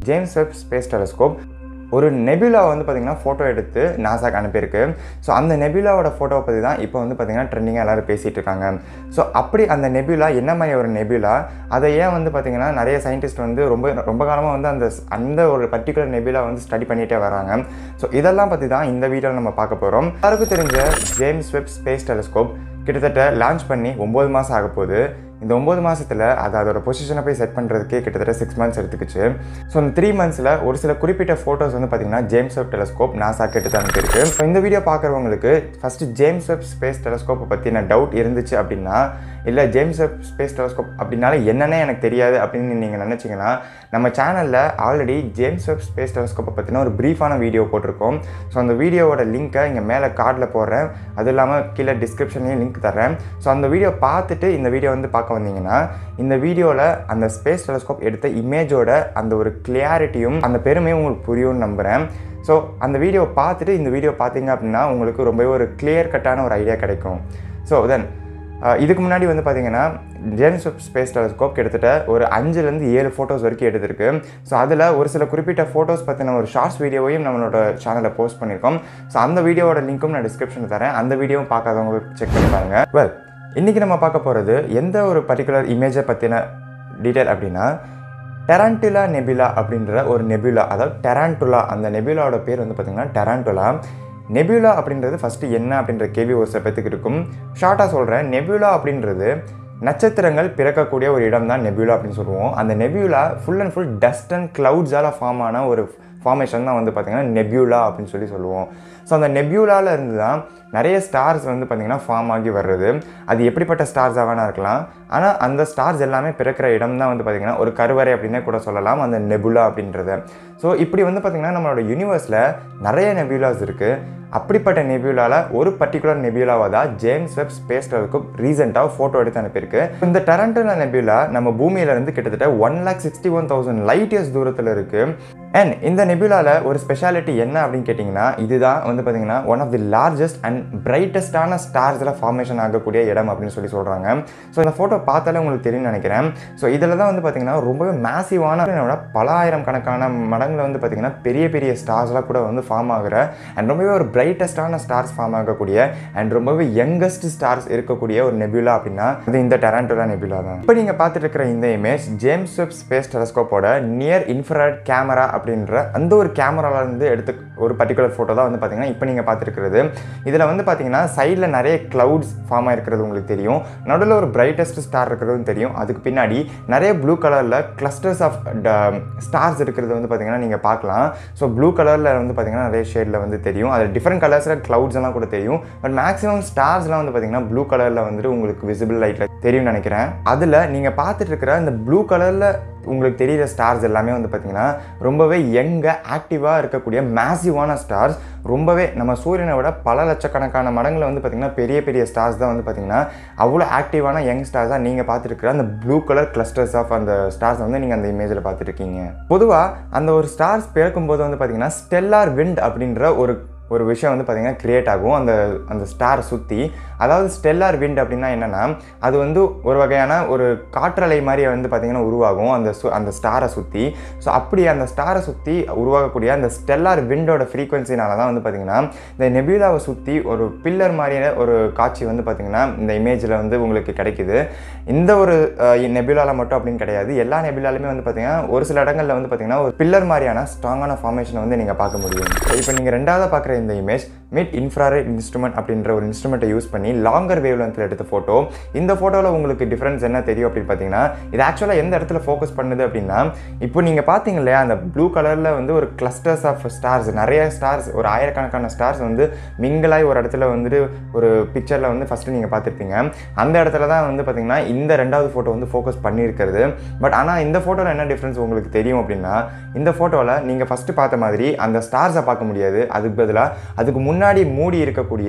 James Webb space Telescope ஒரு nebula வந்து பார்த்திங்கன்னா ஃபோட்டோ எடுத்து நாசாக்கு அனுப்பியிருக்கு ஸோ அந்த நெபியூலாவோட ஃபோட்டோவை பற்றி தான் இப்போ வந்து பார்த்திங்கன்னா ட்ரெண்டிங்காக எல்லோரும் பேசிகிட்டு இருக்காங்க ஸோ அப்படி அந்த நெபியூலா என்ன மாதிரி ஒரு நெபியூலா அதை ஏன் வந்து பார்த்திங்கன்னா நிறைய சயின்டிஸ்ட் வந்து ரொம்ப ரொம்ப காலமாக வந்து அந்த அந்த ஒரு பர்டிகுலர் நெபியூலா வந்து ஸ்டடி பண்ணிகிட்டே வராங்க ஸோ இதெல்லாம் பற்றி தான் இந்த வீடியோவில் நம்ம பார்க்க போகிறோம் எல்லாருக்கும் தெரிஞ்ச ஜேம்ஸ் வெப் ஸ்பேஸ் டெலஸ்கோப் கிட்டத்தட்ட லான்ச் பண்ணி ஒம்பது மாதம் ஆக போகுது இந்த ஒம்பது மாதத்தில் அது அதோட பொசிஷனை போய் செட் பண்ணுறதுக்கே கிட்டத்தட்ட சிக்ஸ் மந்த்ஸ் எடுத்துக்கிச்சு ஸோ இந்த த்ரீ மந்த்ஸில் ஒரு சில குறிப்பிட்ட ஃபோட்டோஸ் வந்து பார்த்திங்கன்னா ஜேம்ஸ் வெப் டெலஸ்கோப் நாசா கிட்ட தான் அனுப்பியிருக்கு ஸோ இந்த வீடியோ பார்க்குறவங்களுக்கு ஃபஸ்ட்டு ஜேம்ஸ் வெப் ஸ்பேஸ் டெலஸ்கோப்பை பற்றின டவுட் இருந்துச்சு அப்படின்னா இல்லை ஜேம்ஸ் வெப் ஸ்பேஸ் டெலஸ்கோப் அப்படின்னால என்னன்னே எனக்கு தெரியாது அப்படின்னு நீங்கள் நினச்சிங்கன்னா நம்ம சேனலில் ஆல்ரெடி ஜேம்ஸ் வெப் ஸ்பேஸ் டெலஸ்கோப்பை பற்றின ஒரு ப்ரீஃபான வீடியோ போட்டிருக்கோம் ஸோ அந்த வீடியோவோட லிங்க்கை இங்கே மேலே கார்டில் போடுறேன் அது இல்லாமல் கீழே டிஸ்கிரிப்ஷன்லேயும் லிங்க் தரேன் ஸோ அந்த வீடியோ பார்த்துட்டு இந்த வீடியோ வந்து பார்க்க வந்தீங்கன்னா இந்த வீடியோவில் அந்த ஸ்பேஸ் டெலஸ்கோப் எடுத்த இமேஜோட அந்த ஒரு கிளியாரிட்டியும் அந்த பெருமையும் உங்களுக்கு புரியும்னு நம்புகிறேன் ஸோ அந்த வீடியோ பார்த்துட்டு இந்த வீடியோ பார்த்தீங்க அப்படின்னா உங்களுக்கு ரொம்பவே ஒரு கிளியர் கட்டான ஒரு ஐடியா கிடைக்கும் ஸோ தென் இதுக்கு முன்னாடி வந்து பார்த்தீங்கன்னா ஜேம்ஸ் வெப் ஸ்பேஸ் டெலஸ்கோப் கிட்டத்தட்ட ஒரு அஞ்சுலேருந்து ஏழு ஃபோட்டோஸ் வரைக்கும் எடுத்திருக்கு ஸோ அதில் ஒரு சில குறிப்பிட்ட ஃபோட்டோஸ் பற்றின ஒரு ஷார்ட்ஸ் வீடியோவையும் நம்மளோட சேனலில் போஸ்ட் பண்ணியிருக்கோம் ஸோ அந்த வீடியோவோட லிங்க்கும் நான் டிஸ்கிரிப்ஷனில் தரேன் அந்த வீடியோவும் பார்க்காதவங்க செக் பண்ணி பாருங்கள் வெல் இன்றைக்கி நம்ம பார்க்க போகிறது எந்த ஒரு பர்டிகுலர் இமேஜை பற்றின டீட்டெயில் அப்படின்னா டெரான்டுலா நெபிலா அப்படின்ற ஒரு நெபியூலா அதாவது டெரான்டுலா அந்த நெபியூலாவோட பேர் வந்து பார்த்திங்கன்னா டெரான்டுலா நெபியூலா அப்படின்றது ஃபஸ்ட்டு என்ன அப்படின்ற கேள்வி ஒரு சில பேத்துக்கு இருக்கும் ஷார்ட்டாக சொல்கிறேன் நெபியூலா அப்படின்றது நட்சத்திரங்கள் பிறக்கக்கூடிய ஒரு இடம் தான் நெபியூலா அப்படின்னு சொல்லுவோம் அந்த nebula full and full dust and க்ளவுட்ஸால் ஃபார்ம் ஆன ஒரு ஃபார்மேஷன் தான் வந்து பார்த்திங்கன்னா நெபியூலா அப்படின்னு சொல்லி சொல்லுவோம் ஸோ அந்த நெபியூலாவில் இருந்து தான் நிறைய ஸ்டார்ஸ் வந்து பார்த்திங்கன்னா ஃபார்ம் ஆகி வர்றது அது எப்படிப்பட்ட ஸ்டார்ஸாக வேணா இருக்கலாம் ஆனால் அந்த ஸ்டார்ஸ் எல்லாமே பிறக்கிற இடம் தான் வந்து பார்த்திங்கன்னா ஒரு கருவறை அப்படின்னே கூட சொல்லலாம் அந்த நெபுலா அப்படின்றத ஸோ இப்படி வந்து பார்த்திங்கன்னா நம்மளோட யூனிவர்ஸில் நிறைய நெபியூலாஸ் இருக்குது அப்படிப்பட்ட நெபியூலாவில் ஒரு பர்டிகுலர் நெபியூலாவை தான் ஜேம்ஸ் வெப் ஸ்பேஸ் டெலஸ்கோப் ரீசெண்டாக ஃபோட்டோ எடுத்து அனுப்பியிருக்கு இந்த டெரண்டோனா நெபியூலா நம்ம பூமியிலேருந்து கிட்டத்தட்ட one lakh sixty one thousand light years தூரத்தில் இருக்குது அண்ட் இந்த நெபியூலாவில் ஒரு ஸ்பெஷாலிட்டி என்ன அப்படின்னு கேட்டிங்கன்னா இதுதான் வந்து பார்த்திங்கன்னா one of the largest and பிரைட்டஸ்டான ஸ்டார்ஸில் ஃபார்மேஷன் ஆகக்கூடிய இடம் அப்படின்னு சொல்லி சொல்கிறாங்க ஸோ இந்த ஃபோட்டோ பார்த்தாலே உங்களுக்கு தெரியும்னு நினைக்கிறேன் ஸோ இதில் தான் வந்து பார்த்திங்கன்னா ரொம்பவே மேசிவான பல ஆயிரம் கணக்கான மடங்கில் வந்து பார்த்திங்கன்னா பெரிய பெரிய ஸ்டார்ஸ்லாம் கூட வந்து ஃபார்ம் ஆகிற அண்ட் ரொம்பவே ஒரு பிரைட்டஸ்டான ஸ்டார்ஸ் ஃபார்ம் ஆகக்கூடிய அண்ட் ரொம்பவே யங்கஸ்ட் ஸ்டார்ஸ் இருக்கக்கூடிய ஒரு நெபியூலா அப்படின்னா அது இந்த டெரான்டோலா நெபியூலா தான் இப்போ நீங்கள் பார்த்துட்டு இருக்கிற இந்த இமேஜ் ஜேம்ஸ் வெப் ஸ்பேஸ் டெலஸ்கோப்போட நியர் இன்ஃப்ராட் கேமரா அப்படின்ற அந்த ஒரு கேமராலேருந்து எடுத்து ஒரு பர்டிகுலர் ஃபோட்டோ தான் வந்து பார்த்தீங்கன்னா இப்போ நீங்கள் பார்த்துருக்கிறது இதில் வந்து பார்த்தீங்கன்னா சைடில் நிறைய க்ளவுட்ஸ் ஃபார்ம் ஆகிருக்கிறது உங்களுக்கு தெரியும் நடுவில் ஒரு பிரைட்டஸ்ட் ஸ்டார் இருக்கிறதும் தெரியும் அதுக்கு பின்னாடி நிறைய ப்ளூ கலரில் கிளஸ்டர்ஸ் ஆஃப் ஸ்டார்ஸ் இருக்கிறது வந்து பார்த்தீங்கன்னா நீங்கள் பார்க்கலாம் ஸோ ப்ளூ கலரில் வந்து பார்த்தீங்கன்னா நிறைய ஷேடில் வந்து தெரியும் அது டிஃப்ரெண்ட் கலர்ஸில் க்ளவுட்ஸ் எல்லாம் கூட தெரியும் பட் மேக்ஸிமம் ஸ்டார்ஸ்லாம் வந்து பார்த்தீங்கன்னா ப்ளூ கலரில் வந்துட்டு உங்களுக்கு விசிபிள் லைட்டில் தெரியும்னு நினைக்கிறேன் அதில் நீங்கள் பார்த்துட்டு இருக்கிற அந்த ப்ளூ கலரில் உங்களுக்கு தெரியிற ஸ்டார்ஸ் எல்லாமே வந்து பார்த்திங்கன்னா ரொம்பவே யங்காக ஆக்டிவாக இருக்கக்கூடிய மேசிவான ஸ்டார்ஸ் ரொம்பவே நம்ம சூரியனை விட பல லட்சக்கணக்கான மடங்கில் வந்து பார்த்திங்கன்னா பெரிய பெரிய ஸ்டார்ஸ் தான் வந்து பார்த்திங்கன்னா அவ்வளோ ஆக்டிவான யங் ஸ்டார்ஸ் தான் நீங்கள் பார்த்துருக்குற அந்த ப்ளூ கலர் கிளஸ்டர்ஸ் ஆஃப் அந்த ஸ்டார்ஸ் வந்து நீங்கள் அந்த இமேஜில் பார்த்துருக்கீங்க பொதுவாக அந்த ஒரு ஸ்டார்ஸ் பிறக்கும்போது வந்து பார்த்திங்கன்னா ஸ்டெல்லார் விண்ட் அப்படின்ற ஒரு ஒரு விஷயம் வந்து பார்த்திங்கன்னா க்ரியேட் ஆகும் அந்த அந்த ஸ்டாரை சுற்றி அதாவது ஸ்டெல்லார் விண்ட் அப்படின்னா என்னென்னா அது வந்து ஒரு வகையான ஒரு காற்றலை மாதிரி வந்து பார்த்திங்கன்னா உருவாகும் அந்த சு அந்த ஸ்டாரை சுற்றி ஸோ அப்படி அந்த ஸ்டாரை சுற்றி உருவாகக்கூடிய அந்த ஸ்டெல்லார் விண்டோட ஃப்ரீக்வன்சினால தான் வந்து பார்த்திங்கன்னா இந்த நெபியூலாவை சுற்றி ஒரு பில்லர் மாதிரியான ஒரு காட்சி வந்து பார்த்திங்கன்னா இந்த இமேஜில் வந்து உங்களுக்கு கிடைக்குது இந்த ஒரு நெபியூலாவில் மட்டும் அப்படின்னு கிடையாது எல்லா நெபியூலாலுமே வந்து பார்த்திங்கன்னா ஒரு சில இடங்களில் வந்து பார்த்திங்கன்னா ஒரு பில்லர் மாதிரியான ஸ்ட்ராங்கான ஃபார்மேஷனை வந்து நீங்கள் பார்க்க முடியும் இப்போ நீங்கள் ரெண்டாவது பார்க்குற இந்த இமேஜ் மிட் இன்ஃப்ராரெட் இன்ஸ்ட்ருமெண்ட் அப்படின்ற ஒரு இன்ஸ்ட்ருமெண்ட்டை யூஸ் பண்ணி லாங்கர் வேவ் லென்த்தில் எடுத்த ஃபோட்டோ இந்த ஃபோட்டோவில் உங்களுக்கு டிஃப்ரென்ஸ் என்ன தெரியும் அப்படின்னு பார்த்தீங்கன்னா இது ஆக்சுவலாக எந்த இடத்துல ஃபோக்கஸ் பண்ணுது அப்படின்னா இப்போ நீங்கள் பார்த்தீங்க இல்லையா அந்த ப்ளூ கலரில் வந்து ஒரு கிளஸ்டர்ஸ் ஆஃப் ஸ்டார்ஸ் நிறைய ஸ்டார்ஸ் ஒரு ஆயிரக்கணக்கான ஸ்டார்ஸ் வந்து மிங்கிளாய் ஒரு இடத்துல வந்துட்டு ஒரு பிக்சரில் வந்து ஃபஸ்ட்டு நீங்கள் பார்த்துருப்பீங்க அந்த இடத்துல தான் வந்து பார்த்தீங்கன்னா இந்த ரெண்டாவது ஃபோட்டோ வந்து ஃபோக்கஸ் பண்ணியிருக்கிறது பட் ஆனால் இந்த ஃபோட்டோவில் என்ன டிஃப்ரென்ஸ் உங்களுக்கு தெரியும் அப்படின்னா இந்த ஃபோட்டோவில் நீங்கள் ஃபஸ்ட்டு பார்த்த மாதிரி அந்த ஸ்டார்ஸை பார்க்க முடியாது அதுக்கு பதிலாக அதுக்கு முன்னாடி மூடி இருக்கக்கூடிய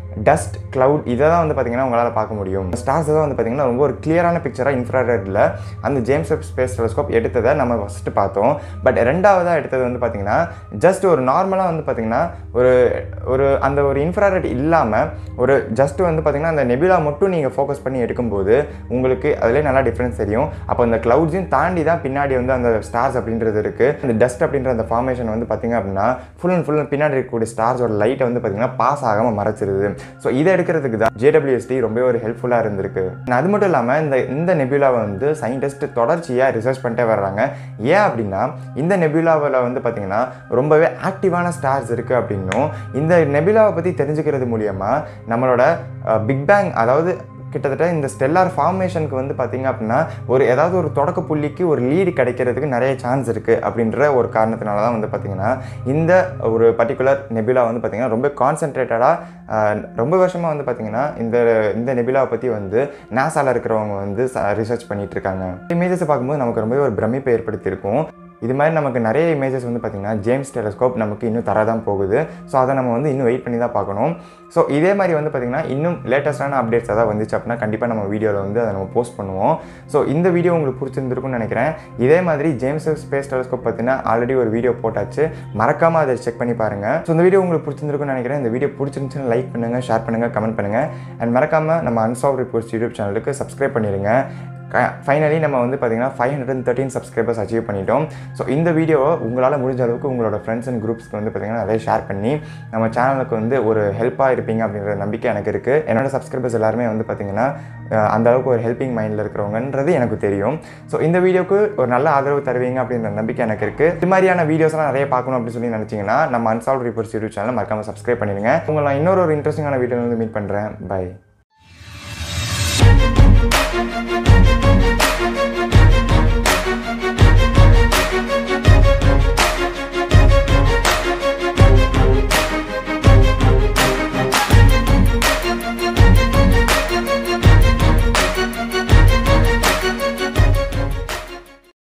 டஸ்ட் cloud இதை தான் வந்து பார்த்தீங்கன்னா உங்களால் பார்க்க முடியும் ஸ்டார்ஸ் தான் வந்து பார்த்தீங்கன்னா ரொம்ப ஒரு கிளியரான பிக்சராக இன்ஃப்ராரெட்டில் அந்த ஜேம்ஸ் வெப் ஸ்பேஸ் டெலஸ்கோப் எடுத்ததை நம்ம ஃபஸ்ட்டு பார்த்தோம் பட் ரெண்டாவதாக எடுத்தது வந்து பார்த்தீங்கன்னா ஜஸ்ட் ஒரு நார்மலாக வந்து பார்த்தீங்கன்னா ஒரு ஒரு அந்த ஒரு இன்ஃப்ராரெட் இல்லாமல் ஒரு ஜஸ்ட் வந்து பார்த்தீங்கன்னா அந்த நெபிலா மட்டும் நீங்கள் ஃபோக்கஸ் பண்ணி எடுக்கும்போது உங்களுக்கு அதிலே நல்லா டிஃப்ரென்ஸ் தெரியும் அப்போ அந்த க்ளவுட்ஸையும் தாண்டி தான் பின்னாடி வந்து அந்த ஸ்டார்ஸ் அப்படின்றது இருக்குது அந்த டஸ்ட் அப்படின்ற அந்த ஃபார்மேஷன் வந்து பார்த்தீங்க அப்படின்னா ஃபுல் அண்ட் ஃபுல் பின்னாடி இருக்கக்கூடிய ஸ்டார்ஸோட லைட்டை வந்து பார்த்தீங்கன்னா பாஸ் ஆகாமல் மறைச்சிருது ஸோ இதை எடுக்கிறதுக்கு தான் ஜேடபிள்யூஎஸ்டி ரொம்பவே ஒரு ஹெல்ப்ஃபுல்லாக இருந்திருக்கு And அது மட்டும் இல்லாமல் இந்த இந்த நெபியூலாவை வந்து சயின்டிஸ்ட் தொடர்ச்சியாக ரிசர்ச் பண்ணிட்டே வர்றாங்க ஏன் அப்படின்னா இந்த நெபியூலாவில் வந்து பார்த்தீங்கன்னா ரொம்பவே ஆக்டிவான ஸ்டார்ஸ் இருக்குது அப்படின்னும் இந்த நெபியூலாவை பற்றி தெரிஞ்சுக்கிறது மூலியமாக நம்மளோட பிக் பேங் அதாவது கிட்டத்தட்ட இந்த ஸ்டெல்லார் ஃபார்மேஷனுக்கு வந்து பார்த்தீங்க அப்படின்னா ஒரு ஏதாவது ஒரு தொடக்க புள்ளிக்கு ஒரு லீடு கிடைக்கிறதுக்கு நிறைய சான்ஸ் இருக்குது அப்படின்ற ஒரு காரணத்தினால தான் வந்து பார்த்தீங்கன்னா இந்த ஒரு பர்டிகுலர் நெபிலா வந்து பார்த்தீங்கன்னா ரொம்ப கான்சென்ட்ரேட்டடாக ரொம்ப வருஷமாக வந்து பார்த்தீங்கன்னா இந்த இந்த நெபிலாவை பற்றி வந்து நாசாவில் இருக்கிறவங்க வந்து ரிசர்ச் பண்ணிட்டு இருக்காங்க இமேஜஸை பார்க்கும்போது நமக்கு ரொம்பவே ஒரு பிரமிப்பை ஏற்படுத்தியிருக்கும் இது மாதிரி நமக்கு நிறைய இமேஜஸ் வந்து பார்த்திங்கன்னா ஜேம்ஸ் டெலஸ்கோப் நமக்கு இன்னும் தரதான் போகுது ஸோ அதை நம்ம வந்து இன்னும் வெயிட் பண்ணி தான் பார்க்கணும் ஸோ இதே மாதிரி வந்து பார்த்திங்கன்னா இன்னும் லேட்டஸ்ட்டான அப்டேட்ஸ் ஏதாவது வந்துச்சு அப்படின்னா கண்டிப்பாக நம்ம வீடியோவில் வந்து அதை நம்ம போஸ்ட் பண்ணுவோம் ஸோ இந்த வீடியோ உங்களுக்கு பிடிச்சிருந்துருக்கும்னு நினைக்கிறேன் இதே மாதிரி ஜேம்ஸ் ஸ்பேஸ் டெலஸ்கோப் பற்றினா ஆல்ரெடி ஒரு வீடியோ போட்டாச்சு மறக்காமல் அதை செக் பண்ணி பாருங்கள் ஸோ இந்த வீடியோ உங்களுக்கு பிடிச்சிருந்துருக்கும்னு நினைக்கிறேன் இந்த வீடியோ பிடிச்சிருந்துச்சுன்னு லைக் பண்ணுங்கள் ஷேர் பண்ணுங்கள் கமெண்ட் பண்ணுங்கள் அண்ட் மறக்காமல் நம்ம அன்சால்வ் ரிப்போர்ட்ஸ் யூடியூப் சேனலுக்கு சப்ஸ்கிரைப் பண்ணிடுங்க ஃபைனலி நம்ம வந்து பார்த்தீங்கன்னா five hundred and thirteen subscribers achieve பண்ணிட்டோம் ஸோ இந்த வீடியோவை உங்களால் முடிஞ்ச அளவுக்கு உங்களோட ஃப்ரெண்ட்ஸ் அண்ட் குரூப்ஸ்க்கு வந்து பார்த்தீங்கன்னா நிறைய ஷேர் பண்ணி நம்ம சேனலுக்கு வந்து ஒரு ஹெல்ப்பாக இருப்பீங்க அப்படின்ற நம்பிக்கை எனக்கு இருக்குது என்னோட சப்ஸ்கிரைபர்ஸ் எல்லாருமே வந்து பார்த்தீங்கன்னா அஹ், அந்த அளவுக்கு ஒரு ஹெல்ப்பிங் மைண்டில் இருக்கிறவங்கன்றது எனக்கு தெரியும் ஸோ இந்த வீடியோக்கு ஒரு நல்ல ஆதரவு தருவீங்க அப்படின்ற நம்பிக்கை எனக்கு இருக்குது இது மாதிரியான வீடியோஸ்லாம் நிறைய பார்க்கணும் அப்படின்னு சொல்லி நினச்சிங்கன்னா நம்ம அன்சால்வ் ரிப்போர்ட்ஸ் யூடியூப் சேனல் மறக்காமல் சப்ஸ்கிரைப் பண்ணிடுங்க உங்களை நான் இன்னொரு ஒரு இன்ட்ரெஸ்டிங்கான வீடியோ வந்து மீட் பண்ணுறேன் பை